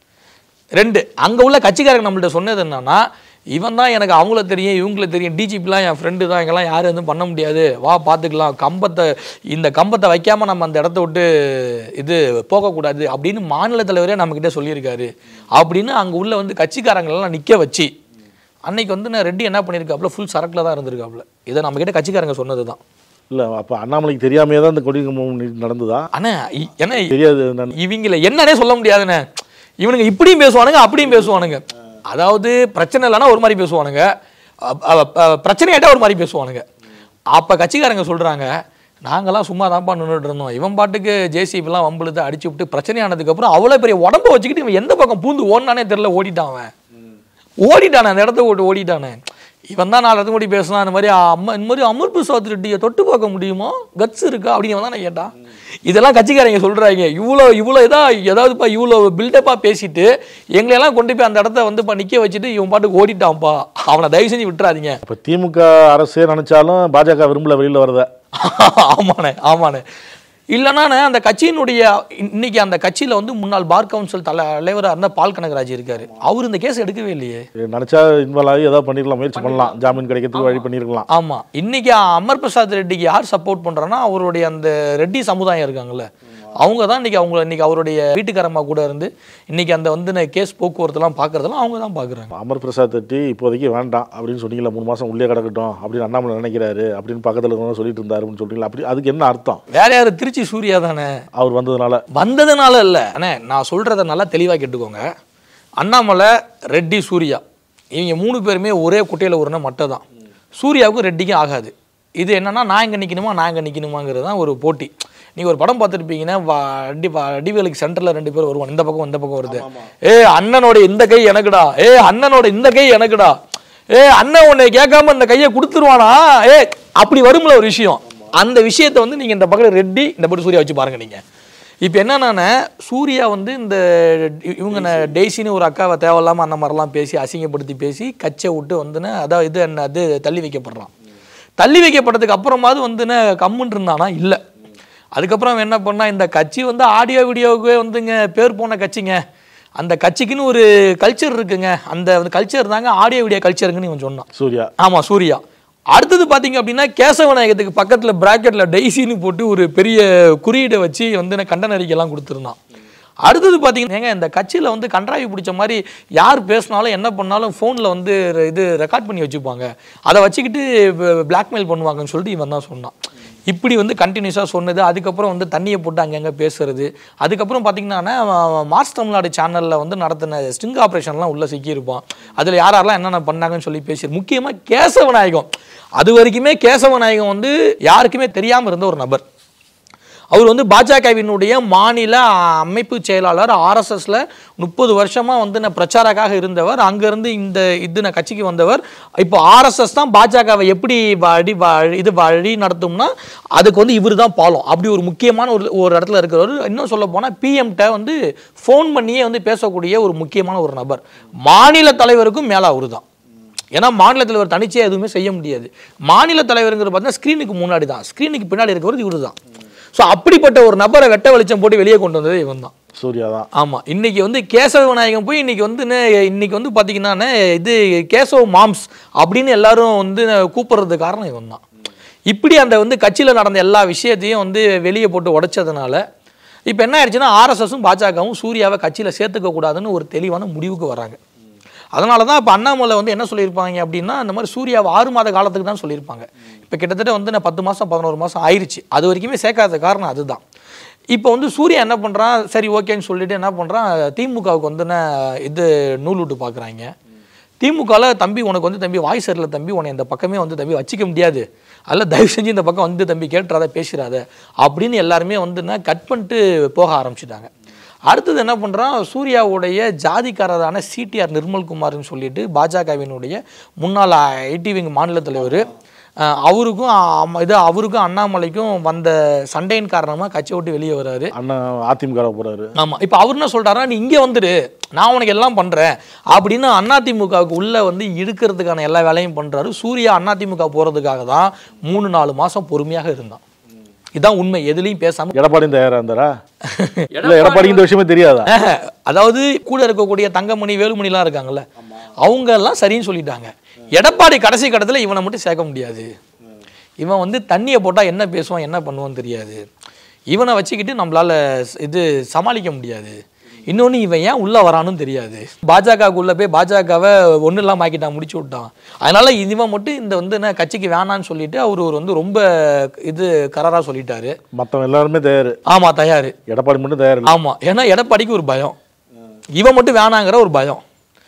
ரெண்டு அங்கே உள்ள கட்சிக்காரங்க நம்மள்ட்ட சொன்னது என்னன்னா இவன் தான் எனக்கு அவங்கள தெரியும் இவங்கள தெரியும் டிஜிபிலாம் என் ஃப்ரெண்டு தான் எங்கெல்லாம் யாரும் எதுவும் பண்ண முடியாது வா பார்த்துக்கலாம் கம்பத்தை இந்த கம்பத்தை வைக்காம நம்ம அந்த இடத்த விட்டு இது போகக்கூடாது அப்படின்னு மாநில தலைவரே நம்மக்கிட்ட சொல்லியிருக்காரு அப்படின்னு அங்கே உள்ள வந்து கட்சிக்காரங்களெல்லாம் நிற்க வச்சு அன்னைக்கு வந்து நான் ரெட்டி என்ன பண்ணியிருக்காப்புல ஃபுல் சரக்கில் தான் இருந்திருக்காப்புல இதை நம்மக்கிட்ட கட்சிக்காரங்க சொன்னது தான் இல்ல அப்ப அண்ணாமலைக்கு தெரியாமையே தான் இந்த கொடி கம்பம் நடந்ததா அண்ணா இ- ஏன்னா தெரியாது என்னன்னு. இவங்கள என்னன்னே சொல்ல முடியாதுண்ணே இவனுங்க இப்படியும் பேசுவானுங்க அப்படியும் பேசுவானுங்க அதாவது பிரச்சனை இல்லைன்னா ஒரு மாதிரி பேசுவானுங்க அ- அ- அ- பிரச்சனையாட்டா ஒரு மாதிரி பேசுவானுங்க அப்போ கட்சிக்காரங்க சொல்கிறாங்க நாங்கெல்லாம் சும்மா தான்ப்பா நின்றுட்டு இருந்தோம் இவன் பாட்டுக்கு ஜேசிபிலாம் வம்புழுது அடிச்சு விட்டு பிரச்சனையானதுக்கப்புறம் அவ்வளோ பெரிய உடம்ப வச்சுக்கிட்டு இவன் எந்த பக்கம் பூந்து ஓடினானே தெரில ஓடிட்டான் அவன் ஓடிட்டானே அந்த இடத்த விட்டு ஓடிட்டானே இவன் தான் நாலு முடி பேசினான் இந்த மாதிரி அம்மா இந்த மாதிரி அமர் பிரசாத் ரெட்டியை தொட்டு பார்க்க முடியுமா கட்ஸ் இருக்கா அப்படின்னு அவன் தான் கேட்டான் இதெல்லாம் கட்சிக்காரங்க சொல்றாங்க இவ்வளோ இவ்வளோ இதா ஏதாவதுப்பா இவ்வளோ பில்டப்பாக பேசிட்டு எங்களையெல்லாம் கொண்டு போய் அந்த இடத்த வந்து இப்போ நிற்க வச்சுட்டு இவன் பாட்டுக்கு ஓடிட்டான்ப்பா அவனை தயவு செஞ்சு விட்டுறாதீங்க இப்ப திமுக அரசே நினைச்சாலும் பாஜக விரும்பல வெளியில வரத ஆமாண்ணே ஆமாண்ணே இல்லைன்னா அந்த கட்சியினுடைய இன்னைக்கு அந்த கட்சியில் வந்து முன்னாள் பார் கவுன்சில் தலைவராக இருந்த பால் கனகராஜ் இருக்காரு அவர் இந்த கேஸ் எடுக்கவே இல்லையே நினைச்சா இன்வால்வ் ஆகி ஏதாவது பண்ணிருக்கலாம் முயற்சி பண்ணலாம் ஜாமீன் கிடைக்கிறதுக்கு வழி பண்ணிருக்கலாம் ஆமா இன்னைக்கு அமர் பிரசாத் ரெட்டிக்கு யார் சப்போர்ட் பண்றான்னா அவருடைய அந்த ரெட்டி சமுதாயம் இருக்காங்கல்ல அவங்க தான் இன்னைக்கு அவங்க இன்னைக்கு அவருடைய வீட்டுக்காரம்மா கூட இருந்து இன்னைக்கு அந்த வந்து கேஸ் போக்குவரத்துலாம் பார்க்கறதெல்லாம் அவங்க தான் பார்க்குறாங்க அமர் பிரசாத் ரெட்டி இப்போதைக்கு வேண்டாம் அப்படின்னு சொன்னீங்களா மூணு மாசம் உள்ளே கிடக்கட்டும் அப்படின்னு அண்ணாமலை நினைக்கிறாரு அப்படின்னு பக்கத்துல இருக்கவங்க சொல்லிட்டு இருந்தாரு அப்படின்னு சொல்றீங்களா அப்படி அதுக்கு என்ன அர்த்தம் வேற யாரு திருச்சி சூர்யா தானே அவர் வந்ததுனால வந்ததுனால இல்லை அண்ணே நான் சொல்கிறத நல்லா தெளிவாக கேட்டுக்கோங்க அண்ணாமலை ரெட்டி சூர்யா இவங்க மூணு பேருமே ஒரே குட்டையில் ஊறின மட்டை தான் சூர்யாவுக்கும் ரெட்டிக்கும் ஆகாது இது என்னன்னா நான் இங்கே நிற்கணுமா நான் இங்கே நிற்கணுமாங்கிறது தான் ஒரு போட்டி நீங்கள் ஒரு படம் பார்த்துருப்பீங்கன்னா வடி வடிவேலுக்கு சென்டரில் ரெண்டு பேர் வருவான் இந்த பக்கம் இந்த பக்கம் வருது ஏ அண்ணனோட இந்த கை எனக்குடா ஏ அண்ணனோட இந்த கை எனக்குடா ஏ அண்ணன் உன்னை கேட்காம இந்த கையை கொடுத்துருவானா ஏ அப்படி வரும்ல ஒரு விஷயம் அந்த விஷயத்தை வந்து நீங்கள் இந்த பக்கம் ரெட்டி இந்த பக்கம் சூர்யா வச்சு பாருங்க நீங்கள் இப்போ என்னன்னா சூர்யா வந்து இந்த இவங்க ந- டெய்ஸின்னு ஒரு அக்காவை தேவையில்லாமல் அந்த மாதிரிலாம் பேசி அசிங்கப்படுத்தி பேசி கச்சை விட்டு வந்துன்னு அதான் இது என்ன அது தள்ளி வைக்கப்படுறான் தள்ளி வைக்கப்பட்டதுக்கு அப்புறமாவது வந்துன்னு கம்முன்னு இருந்தானா இல்லை அதுக்கப்புறம் அவன் என்ன பண்ணா இந்த கட்சி வந்து ஆடியோ வீடியோவுக்கு வந்துங்க பேர் போன கட்சிங்க அந்த கட்சிக்குன்னு ஒரு கல்ச்சர் இருக்குங்க அந்த கல்ச்சர் தாங்க ஆடியோ வீடியோ கல்ச்சருங்கன்னு இவன் சொன்னான் சூர்யா ஆமா சூர்யா அடுத்தது பாத்தீங்க அப்படின்னா கேசவநாயகத்துக்கு பக்கத்துல பிராக்கெட்ல டெய்ஸின்னு போட்டு ஒரு பெரிய குறியீடை வச்சு வந்து நான் கண்டன அறிக்கையெல்லாம் கொடுத்துருந்தான் அடுத்தது பார்த்தீங்கன்னா ஏங்க இந்த கட்சியில் வந்து கன்றாவி பிடிச்ச மாதிரி யார் பேசினாலும் என்ன பண்ணாலும் ஃபோனில் வந்து ர- இது ரெக்கார்ட் பண்ணி வச்சுப்பாங்க அதை வச்சுக்கிட்டு பிளாக்மெயில் பண்ணுவாங்கன்னு சொல்லிட்டு இவன் தான் சொன்னான் இப்படி வந்து கண்டினியூஸாக சொன்னது அதுக்கப்புறம் வந்து தண்ணியை போட்டு அங்கங்கே பேசுறது அதுக்கப்புறம் பார்த்தீங்கன்னா மார்ச் தமிழ்நாடு சேனலில் வந்து நடத்தின ஸ்டிங் ஆப்ரேஷன்லாம் உள்ளே சிக்கியிருப்பான் அதில் யார் யாரெல்லாம் என்னென்ன பண்ணாங்கன்னு சொல்லி பேசி முக்கியமாக கேசவநாயகம் அது வரைக்குமே கேசவநாயகம் வந்து யாருக்குமே தெரியாமல் இருந்த ஒரு நபர் அவர் வந்து பாஜகவினுடைய மாநில அமைப்பு செயலாளர் ஆர்எஸ்எஸ்ல முப்பது வருஷமா வந்து நான் பிரச்சாரக்காக இருந்தவர் அங்கிருந்து இந்த இது நான் கட்சிக்கு வந்தவர் இப்போ ஆர்எஸ்எஸ் தான் பாஜகவை எப்படி வழி வழி- இது வழி நடத்தும்னா அதுக்கு வந்து இவர் தான் பாலம் அப்படி ஒரு முக்கியமான ஒரு ஒரு இடத்துல இருக்கிறவர் இன்னும் சொல்ல போனால் பிஎம்கிட்ட வந்து ஃபோன் பண்ணியே வந்து பேசக்கூடிய ஒரு முக்கியமான ஒரு நபர் மாநில தலைவருக்கும் மேலே அவர் தான் ஏன்னா மாநில தலைவர் தனிச்சே எதுவுமே செய்ய முடியாது மாநில தலைவருங்கிறது பார்த்தீங்கன்னா ஸ்க்ரீனுக்கு முன்னாடி தான் ஸ்க்ரீனுக்கு பின்னாடி இருக்கிறது இவரு தான் ஸோ அப்படிப்பட்ட ஒரு நபரை வெட்ட வெளிச்சம் போட்டு வெளியே கொண்டு வந்தது இவன் தான் சூர்யா தான் ஆமா இன்னைக்கு வந்து கேசவ விநாயகம் போய் இன்னைக்கு வந்து என்ன, இன்னைக்கு வந்து பாத்தீங்கன்னா இது கேசவ மாம்ஸ் அப்படின்னு எல்லாரும் வந்து கூப்பிடுறது காரணம் இவன் தான் இப்படி அந்த வந்து கட்சியில் நடந்த எல்லா விஷயத்தையும் வந்து வெளியே போட்டு உடைச்சதுனால இப்போ என்ன ஆயிடுச்சுன்னா ஆர்எஸ்எஸும் பாஜகவும் சூர்யாவை கட்சியில் சேர்த்துக்க கூடாதுன்னு ஒரு தெளிவான முடிவுக்கு வராங்க அதனால தான் இப்போ அண்ணாமலை வந்து என்ன சொல்லியிருப்பாங்க அப்படின்னா இந்த மாதிரி சூர்யாவை ஆறு மாத காலத்துக்கு தான் சொல்லியிருப்பாங்க இப்போ கிட்டத்தட்ட வந்து நான் பத்து மாதம் பதினோரு மாதம் ஆயிருச்சு அது வரைக்குமே சேர்க்காத காரணம் அதுதான் இப்போ வந்து சூர்யா என்ன பண்ணுறான் சரி ஓகேன்னு சொல்லிட்டு என்ன பண்ணுறான் திமுகவுக்கு வந்து என்ன இது நூல் விட்டு பார்க்குறாங்க திமுகவில் தம்பி உனக்கு வந்து தம்பி வாய்ஸ் சரியில்லை தம்பி உன்னை இந்த பக்கமே வந்து தம்பி வச்சிக்க முடியாது அதில் தயவு செஞ்சு இந்த பக்கம் வந்து தம்பி கேட்டுறாத பேசுறாத அப்படின்னு எல்லாருமே வந்து கட் பண்ணிட்டு போக ஆரம்பிச்சிட்டாங்க அடுத்தது என்ன பண்ணுறான் சூர்யாவுடைய ஜாதிக்காரரான சிடிஆர் நிர்மல்குமார்னு சொல்லிட்டு பாஜகவினுடைய முன்னாள் ஐடி விங் மாநில தலைவர் அஹ், அவருக்கும் ஆம- இது அவருக்கும் அண்ணாமலைக்கும் வந்த சண்டையின் காரணமாக கட்சியை விட்டு வெளியே வராரு அண்ணா அதிமுக போறாரு ஆமா இப்போ அவர் என்ன சொல்றாருன்னா நீ இங்கே வந்துடு நான் உனக்கு எல்லாம் பண்றேன் அப்படின்னு அதிமுகவுக்கு உள்ள வந்து இழுக்கிறதுக்கான எல்லா வேலையும் பண்றாரு சூர்யா அதிமுக போறதுக்காக தான் மூணு நாலு மாசம் பொறுமையாக இருந்தான் இதான் உண்மை எதுலையும் பேசாம எடப்பாடி தயாரா இருந்தாரா இல்ல எடப்பாடிக்கு இந்த விஷயமே தெரியாதா ஆஹ், அதாவது கூட இருக்கக்கூடிய தங்கமணி வேலுமணிலாம் இருக்காங்கல்ல அவங்க எல்லாம் சரின்னு சொல்லிட்டாங்க எடப்பாடி கடைசி கட்டத்துல இவனை மட்டும் சேர்க்க முடியாது இவன் வந்து தண்ணியை போட்டா என்ன பேசுவான் என்ன பண்ணுவான்னு தெரியாது இவனை வச்சுக்கிட்டு நம்மளால ஸ்- இது சமாளிக்க முடியாது இன்னொன்னு இவன் ஏன் உள்ள வரானும் தெரியாது பாஜகவுக்கு உள்ள போய் பாஜகவை ஒன்றும் இல்லாம ஆக்கிட்டான் முடிச்சு விட்டான் அதனால இவன் மட்டும் இந்த வந்து என்ன கட்சிக்கு வேணான்னு சொல்லிட்டு அவர் ஒரு வந்து ரொம்ப இது கராரா சொல்லிட்டாரு மத்தவங்க எல்லாருமே தயாரு ஆமா தயாரு எடப்பாடி மட்டும் தயார் இல்ல ஆமா ஏன்னா எடப்பாடிக்கு ஒரு பயம் இவன் மட்டும் வேணாங்கிற ஒரு பயம்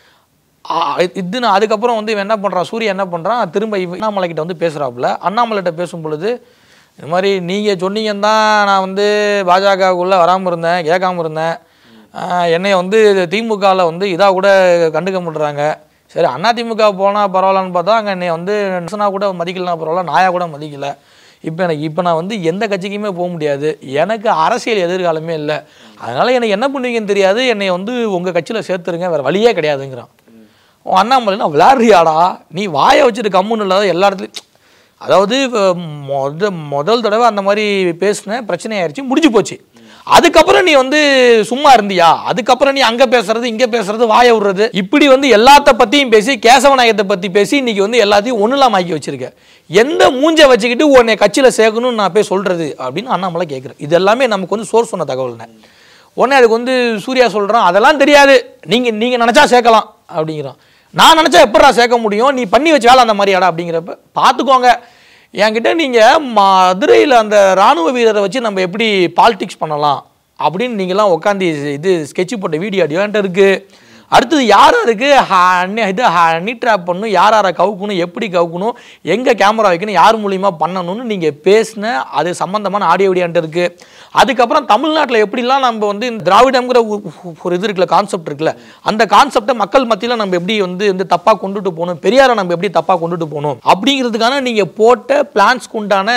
ஆ, இது நான் அதுக்கப்புறம் வந்து இவன் என்ன பண்றான் சூர்யா என்ன பண்றான் திரும்ப இவன் அண்ணாமலை கிட்ட வந்து பேசுறாப்புல அண்ணாமலைகிட்ட பேசும் பொழுது இந்த மாதிரி நீங்க சொன்னீங்கன்னு தான் நான் வந்து பாஜகவுக்குள்ள வராம இருந்தேன் கேட்காம இருந்தேன் ஆ, என்னைய வந்து திமுகவில் வந்து இதாக கூட கண்டுக்க மாட்டுறாங்க சரி அண்ணா திமுக போனால் பரவாயில்லன்னு பார்த்தா அங்கே என்னை வந்து நெசனா கூட மதிக்கலாம் பரவாயில்ல நாயா கூட மதிக்கல இப்போ எனக்கு இப்போ நான் வந்து எந்த கட்சிக்குமே போக முடியாது எனக்கு அரசியல் எதிர்காலமே இல்லை அதனால எனக்கு என்ன பண்ணுவீங்கன்னு தெரியாது என்னை வந்து உங்கள் கட்சியில் சேர்த்துருங்க வேறு வழியே கிடையாதுங்கிறான் உன் அண்ணாமலைனா விளையாடுறியாடா நீ வாயை வச்சுட்டு கம்முன்னு இல்லாத எல்லா இடத்துலையும் அதாவது இப்ப மொத முதல் தடவை அந்த மாதிரி பேசின பிரச்சனை ஆயிடுச்சு முடிஞ்சு போச்சு அதுக்கப்புறம் நீ வந்து சும்மா இருந்தியா அதுக்கப்புறம் நீ அங்க பேசுறது இங்க பேசுறது வாயை விடுறது இப்படி வந்து எல்லாத்த பத்தியும் பேசி கேசவநாயகத்தை பத்தி பேசி இன்னைக்கு வந்து எல்லாத்தையும் ஒண்ணுலாம் ஆக்கி வச்சிருக்க எந்த மூஞ்ச வச்சுக்கிட்டு உன்னை கட்சியில சேர்க்கணும்னு நான் போய் சொல்றது அப்படின்னு அண்ணாமலை கேட்குறேன் இது எல்லாமே நமக்கு வந்து சோர்ஸ் சொன்ன தகவல்னே உடனே அதுக்கு வந்து சூர்யா சொல்றான் அதெல்லாம் தெரியாது நீங்க நீங்க நினைச்சா சேர்க்கலாம் அப்படிங்கிறான் நான் நினைச்சா எப்படா சேர்க்க முடியும் நீ பண்ணி வச்ச வேலை அந்த மாதிரியாடா அப்படிங்கிறப்ப பார்த்துக்கோங்க என்கிட்ட நீங்க மதுரையில் அந்த ராணுவ வீரரை வச்சு நம்ம எப்படி பாலிடிக்ஸ் பண்ணலாம் அப்படின்னு நீங்களாம் உட்காந்து இது ஸ்கெட்ச் போட்ட வீடியோ ஆடியோ என்கிட்ட இருக்கு அடுத்தது யார் யாருக்கு ஹ- இது ஹனி ட்ராப் பண்ணணும் யார் யாரை கவுக்கணும் எப்படி கவுக்கணும் எங்கே கேமரா வைக்கணும் யார் மூலியமா பண்ணணும்னு நீங்கள் பேசின அது சம்மந்தமான ஆடியோ வீடியோன்ட்டு இருக்கு அதுக்கப்புறம் தமிழ்நாட்டில் எப்படிலாம் நம்ம வந்து இந்த திராவிடம்ங்கிற ஒரு- ஒரு இது இருக்குல்ல கான்செப்ட் இருக்குல்ல அந்த கான்செப்டை மக்கள் மத்தியில் நம்ம எப்படி வந்து வந்து தப்பாக கொண்டுட்டு போகணும் பெரியாரை நம்ம எப்படி தப்பாக கொண்டுட்டு போகணும் அப்படிங்கிறதுக்கான நீங்கள் போட்ட பிளான்ஸ்க்கு உண்டான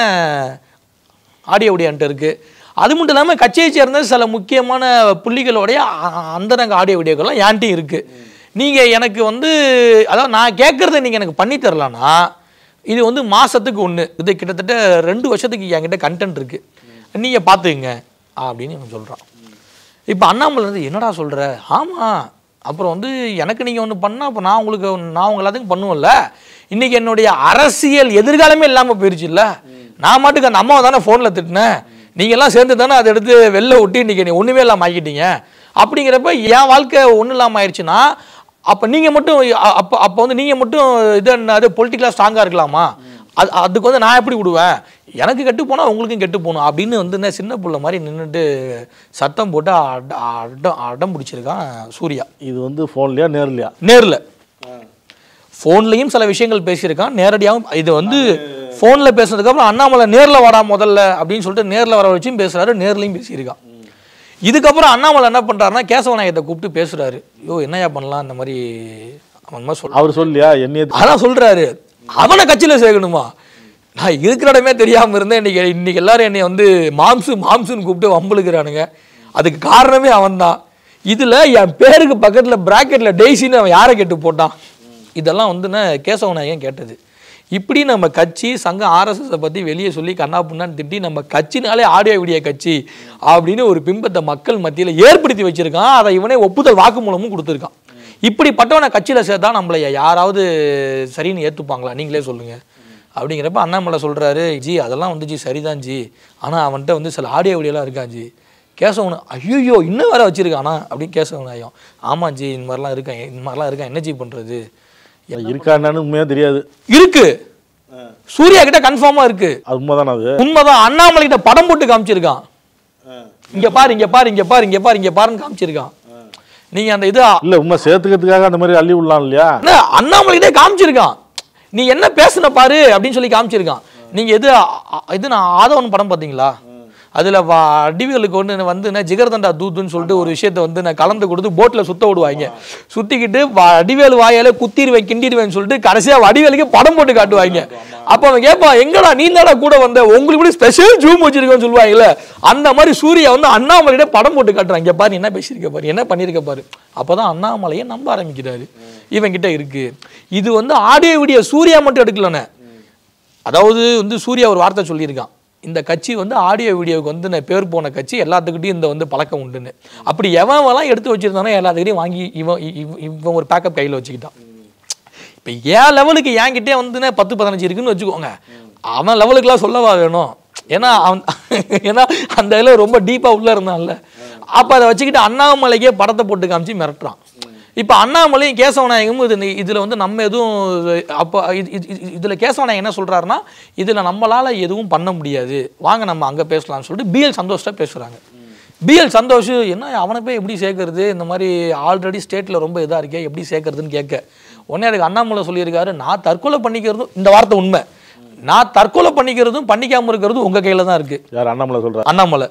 ஆடியோ வீடியோன்ட்டு இருக்கு அது மட்டும் இல்லாமல் கட்சியை சேர்ந்த சில முக்கியமான புள்ளிகளுடைய அ- அந்தரங்க ஆடியோ வீடியோக்கள்லாம் ஏன்ட்டையும் இருக்கு நீங்கள் எனக்கு வந்து அதாவது நான் கேட்குறத நீங்கள் எனக்கு பண்ணி தரலன்னா இது வந்து மாசத்துக்கு ஒன்று இது கிட்டத்தட்ட ரெண்டு வருஷத்துக்கு என்கிட்ட கண்டென்ட் இருக்கு நீங்கள் பார்த்துக்குங்க அப்படின்னு இவன் சொல்கிறான் இப்போ அண்ணாமலை வந்து என்னடா சொல்கிற ஆமாம் அப்புறம் வந்து எனக்கு நீங்கள் ஒன்று பண்ணால் அப்போ நான் உங்களுக்கு நான் உங்க எல்லாத்துக்கும் பண்ணுவேன்ல இன்னைக்கு என்னுடைய அரசியல் எதிர்காலமே இல்லாமல் போயிருச்சு இல்லை நான் மாட்டுக்கு அந்த அம்மாவை தானே ஃபோனில் திட்டினேன் நீங்க எல்லாம் சேர்ந்து தானே அதை எடுத்து வெளில விட்டு இன்னைக்கு நீ ஒண்ணுமே இல்லாம ஆக்கிட்டீங்க அப்படிங்கிறப்ப என் வாழ்க்கை ஒன்றும் இல்லாம ஆயிடுச்சுன்னா அப்ப நீங்க மட்டும் அ- அப்ப அப்ப வந்து நீங்க மட்டும் இது என்னது பொலிட்டிக்கலா ஸ்ட்ராங்கா இருக்கலாமா அது அதுக்கு வந்து நான் எப்படி விடுவேன் எனக்கு கெட்டு போனா உங்களுக்கும் கெட்டு போகணும் அப்படின்னு வந்து என்ன சின்ன புள்ள மாதிரி நின்னுட்டு சத்தம் போட்டு அட அடம் அடம் பிடிச்சிருக்கான் சூர்யா இது வந்து ஃபோன்லையா நேர்லையா நேர்ல ஃபோன்லையும் சில விஷயங்கள் பேசியிருக்கான் நேரடியாகவும் இது வந்து ஃபோனில் பேசுனதுக்கப்புறம் அண்ணாமலை நேரில் வரா முதல்ல அப்படின்னு சொல்லிட்டு நேரில் வர வச்சும் பேசுறாரு நேர்லையும் பேசியிருக்கான் இதுக்கப்புறம் அண்ணாமலை என்ன பண்றாருன்னா கேசவநாயகத்தை கூப்பிட்டு பேசுறாரு ஐயோ என்னையா பண்ணலாம் இந்த மாதிரி அவன் மாதிரி சொல்ல அவர் சொல்லியா என்னைய அதான் சொல்றாரு அவனை கட்சியில சேர்க்கணுமா நான் இருக்கிற இடமே தெரியாம இருந்தேன் இன்னைக்கு இன்னைக்கு எல்லாரும் என்னை வந்து மாம்சு மாம்சுன்னு கூப்பிட்டு வம்புழுக்கிறானுங்க அதுக்கு காரணமே அவன்தான் இதுல என் பேருக்கு பக்கத்துல பிராக்கெட்ல டெய்ஸின்னு அவன் யாரை கேட்டு போட்டான் இதெல்லாம் வந்து நான் கேசவநாயகன் கேட்டது இப்படி நம்ம கட்சி சங்கம் ஆர்எஸ்எஸை பற்றி வெளியே சொல்லி கண்ணா புண்ணான்னு திட்டி நம்ம கட்சினாலே ஆடியோ வீடியோ கட்சி அப்படின்னு ஒரு பிம்பத்தை மக்கள் மத்தியில் ஏற்படுத்தி வச்சிருக்கான் அதை இவனே ஒப்புதல் வாக்குமூலமும் கொடுத்துருக்கான் இப்படிப்பட்டவனை கட்சியில் சேர்த்தா நம்மளை யாராவது சரின்னு ஏற்றுப்பாங்களா நீங்களே சொல்லுங்க அப்படிங்கிறப்ப அண்ணாமலை சொல்றாரு ஜி அதெல்லாம் வந்து ஜி சரிதான் ஜி ஆனால் அவன்கிட்ட வந்து சில ஆடியோ வீடியோலாம் இருக்கான் ஜி கேசவன் ஐயோ இன்னும் வேற வச்சிருக்கானா அப்படின்னு கேசவன் ஐயோ ஆமாம் ஜி இந்த மாதிரிலாம் இருக்கேன் இந்த மாதிரிலாம் இருக்கேன் என்ன ஜி பண்ணுறது இருக்கா என்னன்னு உண்மையா தெரியாது இருக்கு சூர்யா கிட்ட கன்ஃபார்மா இருக்கு அது உண்மைதானே அது உண்மைதான் அண்ணாமலை கிட்ட படம் போட்டு காமிச்சிருக்கான் இங்க பாரு இங்க பாரு இங்க பாரு இங்க பாரு இங்க பாருன்னு காமிச்சிருக்கான் நீங்க அந்த இது இல்ல உண்மை சேர்த்துக்கிறதுக்காக அந்த மாதிரி அள்ளி விடலாம் இல்லையா அண்ணா, அண்ணாமலை கிட்டே காமிச்சிருக்கான் நீ என்ன பேசுன பாரு அப்படின்னு சொல்லி காமிச்சிருக்கான் நீங்க எது அ- அ- இது நான் ஆதவன் படம் பாத்தீங்களா அதுல வா- அடிவிகளுக்கு ஒன்று வந்து என்ன ஜிகர்தண்டா தூத்துன்னு சொல்லிட்டு ஒரு விஷயத்த வந்து நான் கலந்து கொடுத்து போட்ல சுத்த விடுவாங்க சுத்திக்கிட்டு வ- அடிவேல் வாயால குத்திடுவேன் கிண்டிடுவேன்னு சொல்லிட்டு கடைசியா வடிவேலுக்கு படம் போட்டு காட்டுவாங்க அப்ப அவன் கேட்பான் எங்கடா நீ தானே கூட வந்த உங்களுக்கு கூட ஸ்பெஷல் ஜூம் வச்சிருக்கோன்னு சொல்லுவாங்கல்ல அந்த மாதிரி சூர்யா வந்து அண்ணாமலையிட படம் போட்டு காட்டுறான் இங்க பாரு என்ன பேசியிருக்க பாரு என்ன பண்ணியிருக்க பாரு அப்பதான் அண்ணாமலையை நம்ப ஆரம்பிக்கிறாரு இவன் கிட்ட இருக்கு இது வந்து ஆடியோ வீடியோ சூர்யா மட்டும் எடுக்கலண்ணே அதாவது வந்து சூர்யா ஒரு வார்த்தை சொல்லியிருக்கான் இந்த கட்சி வந்து ஆடியோ வீடியோவுக்கு வந்து நான் பேர் போன கட்சி எல்லாத்துக்கிட்டையும் இந்த வந்து பழக்கம் உண்டுன்னு அப்படி எவன்லாம் எடுத்து வச்சிருந்தானோ எல்லாத்துக்கிட்டையும் வாங்கி இவன் இ- இவன் இவன் ஒரு பேக்கப் கையில் வச்சுக்கிட்டான் இப்போ ஏன் லெவலுக்கு என்கிட்டே வந்துன்னு பத்து பதினஞ்சு இருக்குன்னு வச்சுக்கோங்க அவன் லெவலுக்குலாம் சொல்லவா வேணும் ஏன்னா அவன் ஏன்னா அந்த இதில் ரொம்ப டீப்பாக உள்ளே இருந்தான்ல அப்போ அதை வச்சுக்கிட்டு அண்ணாமலைக்கே படத்தை போட்டு காமிச்சு மிரட்டுறான் இப்போ அண்ணாமலையும் கேசவநாயகமும் இது இதில் வந்து நம்ம எதுவும் அப்போ இது இது- இதுல கேசவநாயகம் என்ன சொல்றாருன்னா இதில் நம்மளால எதுவும் பண்ண முடியாது வாங்க நம்ம அங்கே பேசலாம்னு சொல்லிட்டு பிஎல் சந்தோஷ்ட பேசுகிறாங்க பிஎல் சந்தோஷ் என்ன அவனை போய் எப்படி சேர்க்கறது இந்த மாதிரி ஆல்ரெடி ஸ்டேட்டில் ரொம்ப இதாக இருக்கே எப்படி சேர்க்கறதுன்னு கேட்க உடனே அதுக்கு அண்ணாமலை சொல்லியிருக்காரு நான் தற்கொலை பண்ணிக்கிறதும் இந்த வார்த்தை உண்மை நான் தற்கொலை பண்ணிக்கிறதும் பண்ணிக்காம இருக்கிறதும் உங்கள் கையில் தான் இருக்குது யார் அண்ணாமலை சொல்றா அண்ணாமலை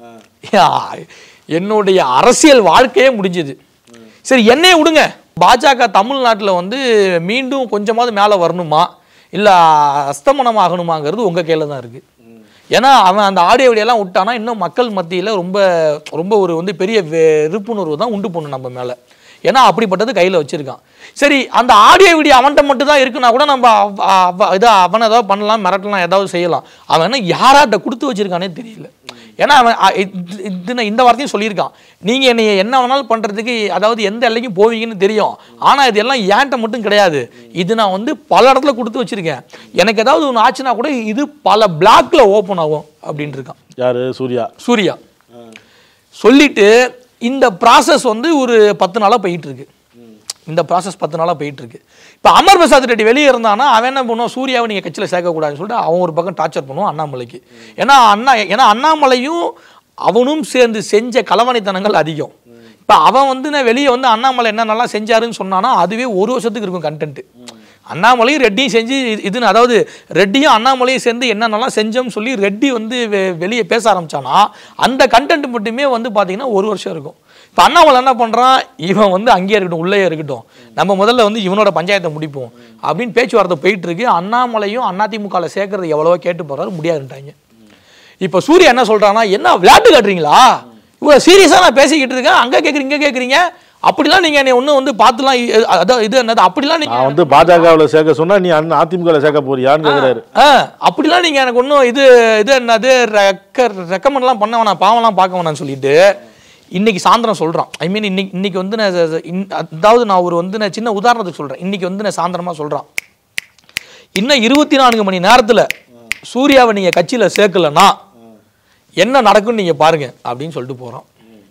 யா, என்னுடைய அரசியல் வாழ்க்கையே முடிஞ்சது சரி என்னைய விடுங்க பாஜக தமிழ்நாட்டில் வந்து மீண்டும் கொஞ்சமாவது மேலே வரணுமா இல்லை அஸ்தமனம் ஆகணுமாங்கிறது உங்கள் கையில் தான் இருக்குது ஏன்னா அவன் அந்த ஆடியோ வீடியோலாம் விட்டானா இன்னும் மக்கள் மத்தியில் ரொம்ப ரொம்ப ஒரு வந்து பெரிய வெறுப்புணர்வு தான் உண்டு பண்ணும் நம்ம மேலே ஏன்னா அப்படிப்பட்டது கையில் வச்சிருக்கான் சரி அந்த ஆடியோ வீடியோ அவன்கிட்ட மட்டும் தான் இருக்குன்னா கூட நம்ம அவ- அவ- இதை அவனை ஏதாவது பண்ணலாம் மிரட்டலாம் ஏதாவது செய்யலாம் அவன் என்ன யாராட்ட கொடுத்து வச்சிருக்கானே தெரியல ஏன்னா அவன் அ, இது- இது நான் இந்த வார்த்தையும் சொல்லியிருக்கான் நீங்கள் என்னை என்ன வேணாலும் பண்ணுறதுக்கு அதாவது எந்த எல்லைக்கும் போவீங்கன்னு தெரியும் ஆனால் இது எல்லாம் ஏன்ட்ட மட்டும் கிடையாது இது நான் வந்து பல இடத்துல கொடுத்து வச்சிருக்கேன் எனக்கு ஏதாவது ஒன்று ஆச்சுன்னா கூட இது பல பிளாக்ல ஓப்பன் ஆகும் அப்படின்ட்டு இருக்கான் யாரு சூர்யா சூர்யா சொல்லிட்டு இந்த ப்ராசஸ் வந்து ஒரு பத்து நாளாக போயிட்டு இருக்கு இந்த ப்ராசஸ் பத்து நாளாக போயிட்டு இருக்கு இப்போ அமர் பிரசாத் ரெட்டி வெளியே இருந்தானா அவன் என்ன பண்ணுவான் சூர்யாவை நீங்கள் கட்சியில் சேர்க்கக்கூடாதுன்னு சொல்லிட்டு அவன் ஒரு பக்கம் டார்ச்சர் பண்ணுவான் அண்ணாமலைக்கு ஏன்னா அண்ணா ஏன்னா அண்ணாமலையும் அவனும் சேர்ந்து செஞ்ச களவணைத்தனங்கள் அதிகம் இப்போ அவன் வந்து நான் வெளியே வந்து அண்ணாமலை என்னென்னலாம் செஞ்சாருன்னு சொன்னானா அதுவே ஒரு வருஷத்துக்கு இருக்கும் கண்டென்ட் அண்ணாமலையும் ரெட்டியும் செஞ்சு இது- இதுன்னு அதாவது ரெட்டியும் அண்ணாமலையும் சேர்ந்து என்னென்னலாம் செஞ்சோம்னு சொல்லி ரெட்டி வந்து வெ- வெளியே பேச ஆரம்பிச்சானா அந்த கண்டென்ட் மட்டுமே வந்து பார்த்தீங்கன்னா ஒரு வருஷம் இருக்கும் இப்போ அண்ணாமலை என்ன பண்ணுறான் இவன் வந்து அங்கேயே இருக்கட்டும் உள்ளே இருக்கட்டும் நம்ம முதல்ல வந்து இவனோட பஞ்சாயத்தை முடிப்போம் அப்படின்னு பேச்சுவார்த்தை போயிட்டு இருக்கு அண்ணாமலையும் அதிமுகவில் சேர்க்கறது எவ்வளவோ கேட்டு போறாரு முடியாதுன்ட்டாங்க இப்போ சூர்யா என்ன சொல்றான்னா என்ன விளையாட்டு காட்டுறீங்களா இவ்வளோ சீரியஸாக நான் பேசிக்கிட்டு இருக்கேன் அங்கே கேட்குறீங்க இங்கே கேட்குறீங்க அப்படிலாம் நீங்கள் என்னை ஒன்றும் வந்து பார்த்துலாம் இ- அதான் இது என்னது அப்படிலாம் நீங்கள் நான் வந்து பாஜகவில் சேர்க்க சொன்னா நீ அண்ணன் அதிமுகவில் சேர்க்க போறியான்னு கேக்குறாரு ஆ அப்படிலாம் நீங்கள் எனக்கு ஒன்றும் இது இது என்னது ரெக்க ரெக்கமெண்ட்லாம் பண்ண வேணாம் பாவம்லாம் பார்க்க வேணாம்னு சொல்லிட்டு இன்னைக்கு சாயந்தரம் சொல்கிறான் ஐ மீன் இன்னைக்கு இன்னைக்கு வந்து நான் ச- ச- இன்- அதாவது நான் ஒரு வந்து நான் சின்ன உதாரணத்துக்கு சொல்கிறேன் இன்னைக்கு வந்து நான் சாயந்தரமாக சொல்கிறான் இன்னும் இருபத்தி நான்கு மணி நேரத்தில் சூர்யாவை நீங்கள் கட்சியில் சேர்க்கலன்னா என்ன நடக்கும்னு நீங்க பாருங்க அப்படின்னு சொல்லிட்டு போறோம்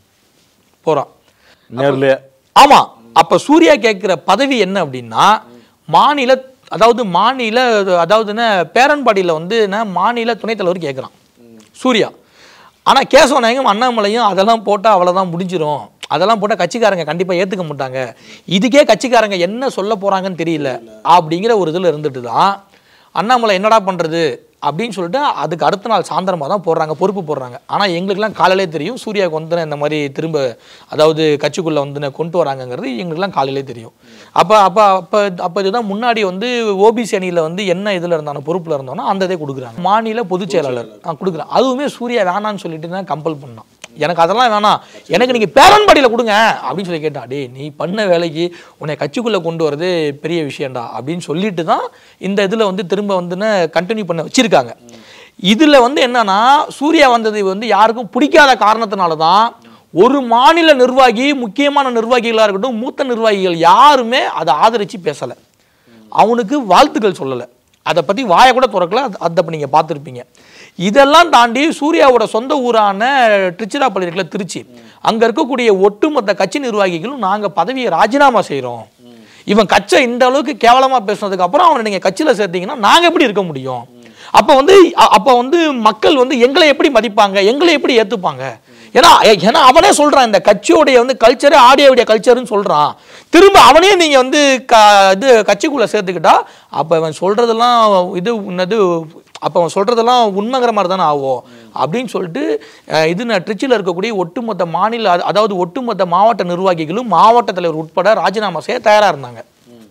போறோம் நேர்லயே ஆமா அப்ப சூர்யா கேட்கிற பதவி என்ன அப்படின்னா மாநில அதாவது மாநில அதாவது என்ன பேரன்பாடியில் வந்து என்ன மாநில துணைத் தலைவர் கேட்குறான் சூர்யா ஆனா கேசவ நாயகம் அண்ணாமலையும் அதெல்லாம் போட்டா அவ்வளவுதான் முடிஞ்சிரும் அதெல்லாம் போட்டால் கட்சிக்காரங்க கண்டிப்பா ஏத்துக்க மாட்டாங்க இதுக்கே கட்சிக்காரங்க என்ன சொல்ல போறாங்கன்னு தெரியல அப்படிங்கிற ஒரு இதுல இருந்துட்டு தான் அண்ணாமலை என்னடா பண்றது அப்படின்னு சொல்லிட்டு அதுக்கு அடுத்த நாள் சாயந்தரமாக தான் போடுறாங்க பொறுப்பு போடுறாங்க ஆனால் எங்களுக்கெல்லாம் காலையிலே தெரியும் சூர்யாவுக்கு வந்து இந்த மாதிரி திரும்ப அதாவது கட்சிக்குள்ளே வந்து கொண்டு வராங்கங்கிறது எங்களுக்கெல்லாம் காலையிலே தெரியும் அப்போ அப்போ அப்போ அப்போ இதுதான் முன்னாடி வந்து ஓபிசி அணியில் வந்து என்ன இதில் இருந்தானோ பொறுப்பில் இருந்தோனோ அந்த இதே கொடுக்குறாங்க மாநில பொதுச் செயலாளர் ஆ கொடுக்குறேன் அதுவுமே சூர்யா வேணான்னு சொல்லிட்டு தான் கம்பல் பண்ணான் எனக்கு அதெல்லாம் வேணாம் எனக்கு நீங்கள் பேரன்படியில் கொடுங்க அப்படின்னு சொல்லி கேட்டா டேய் நீ பண்ண வேலைக்கு உன்னை கட்சிக்குள்ளே கொண்டு வரது பெரிய விஷயம்டா அப்படின்னு சொல்லிட்டு தான் இந்த இதில் வந்து திரும்ப வந்துன்னு கண்டினியூ பண்ண வச்சிருக்காங்க இதில் வந்து என்னன்னா சூர்யா வந்தது வந்து யாருக்கும் பிடிக்காத காரணத்தினால தான் ஒரு மாநில நிர்வாகி முக்கியமான நிர்வாகிகளாக இருக்கட்டும் மூத்த நிர்வாகிகள் யாருமே அதை ஆதரித்து பேசலை அவனுக்கு வாழ்த்துக்கள் சொல்லலை அதை பற்றி வாயை கூட திறக்கல அது- அதை இப்போ நீங்கள் பார்த்துருப்பீங்க இதெல்லாம் தாண்டி சூர்யாவோட சொந்த ஊரான திருச்சிராப்பள்ளி இருக்குல்ல திருச்சி அங்கே இருக்கக்கூடிய ஒட்டுமொத்த கட்சி நிர்வாகிகளும் நாங்கள் பதவியை ராஜினாமா செய்கிறோம் இவன் கட்சை இந்த அளவுக்கு கேவலமாக பேசுனதுக்கு அப்புறம் அவனை நீங்கள் கட்சியில் சேர்த்தீங்கன்னா நாங்கள் எப்படி இருக்க முடியும் அப்போ வந்து அ- அப்போ வந்து மக்கள் வந்து எங்களை எப்படி மதிப்பாங்க எங்களை எப்படி ஏற்றுப்பாங்க ஏன்னா ஏன்னா அவனே சொல்றான் இந்த கட்சியோடைய வந்து கல்ச்சரு ஆடியோடைய கல்ச்சர்னு சொல்றான் திரும்ப அவனே நீங்க வந்து க இது கட்சிக்குள்ள சேர்த்துக்கிட்டா அப்ப அவன் சொல்றதெல்லாம் இது உன்னது அப்ப அவன் சொல்றதெல்லாம் உண்மைங்கிற மாதிரி தானே ஆகும் அப்படின்னு சொல்லிட்டு அஹ், இது நான் ட்ரிச்சில் இருக்கக்கூடிய ஒட்டுமொத்த மாநில அத- அதாவது ஒட்டுமொத்த மாவட்ட நிர்வாகிகளும் மாவட்ட தலைவர் உட்பட ராஜினாமா செய்ய தயாரா இருந்தாங்க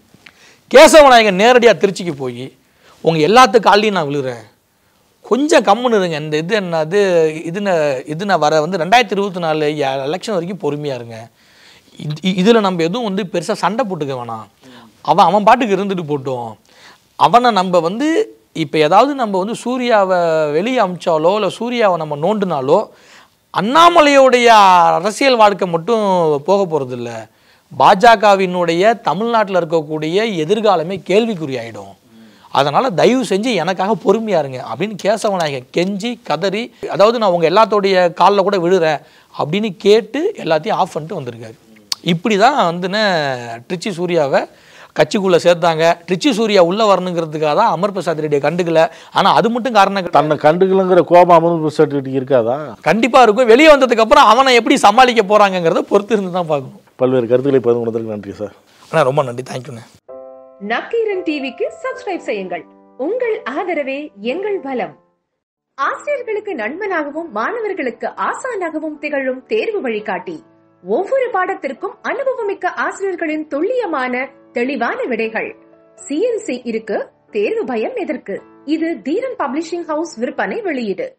கேசவநாயகன் நேரடியா திருச்சிக்கு போய் உங்க எல்லாத்து காலையும் நான் விழுறேன் கொஞ்சம் கம்முன்னு இருங்க இந்த இது என்னது இது ந- இது நான் வர வந்து ரெண்டாயிரத்தி இருபத்தி நாலு எலெக்ஷன் வரைக்கும் பொறுமையா இருங்க இது- இதுல நம்ம எதுவும் வந்து பெருசா சண்டை போட்டுக்க வேணாம் அவன் அவன் பாட்டுக்கு இருந்துட்டு போட்டோம் அவனை நம்ம வந்து இப்போ ஏதாவது நம்ம வந்து சூர்யாவை வெளியே அமிச்சாலோ இல்லை சூர்யாவை நம்ம நோண்டுனாலோ அண்ணாமலையோடைய அரசியல் வாழ்க்கை மட்டும் போக போகிறதில்ல பாஜகவினுடைய தமிழ்நாட்டில் இருக்கக்கூடிய எதிர்காலமே கேள்விக்குறி ஆயிடும் அதனால தயவு செஞ்சு எனக்காக பொறுமையா இருங்க அப்படின்னு கேசவநாயகன் கெஞ்சி கதறி அதாவது நான் உங்க எல்லாத்தோடைய காலில் கூட விழுறேன் அப்படின்னு கேட்டு எல்லாத்தையும் ஆஃப் பண்ணிட்டு வந்திருக்காரு இப்படி தான் வந்துன்னு ட்ரிச்சி சூர்யாவை கட்சிக்குள்ள சேர்த்தாங்க ட்ரிச்சி சூர்யா உள்ள வரணுங்கிறதுக்காக தான் அமர் பிரசாத் ரெட்டியை கண்டுக்கல ஆனா அது மட்டும் காரணம் கிடையாது. தன்னை கண்டுக்கலங்கிற கோபம் அமர்ந்து சர்டிஃபிகேட் இருக்காதா கண்டிப்பா இருக்கும் வெளியே வந்ததுக்கு அப்புறம் அவனை எப்படி சமாளிக்க போறாங்கங்கிறத பொறுத்து இருந்து தான் பார்க்கணும் பல்வேறு கருத்துக்களை பகிர்ந்து கொண்டதற்கு நன்றி சார் அண்ணா ரொம்ப நன்றி தேங்க்யூண்ணே நக்கீரன் டிவிக்கு சப்ஸ்கிரைப் செய்யுங்கள் உங்கள் ஆதரவே எங்கள் பலம் ஆசிரியர்களுக்கு நண்பனாகவும் மாணவர்களுக்கு ஆசானாகவும் திகழும் தேர்வு வழிகாட்டி ஒவ்வொரு பாடத்திற்கும் அனுபவமிக்க ஆசிரியர்களின் துல்லியமான தெளிவான விடைகள் சிஎன்சி இருக்கு தேர்வு பயம் எதற்கு இது தீரன் பப்ளிஷிங் ஹவுஸ் விற்பனை வெளியீடு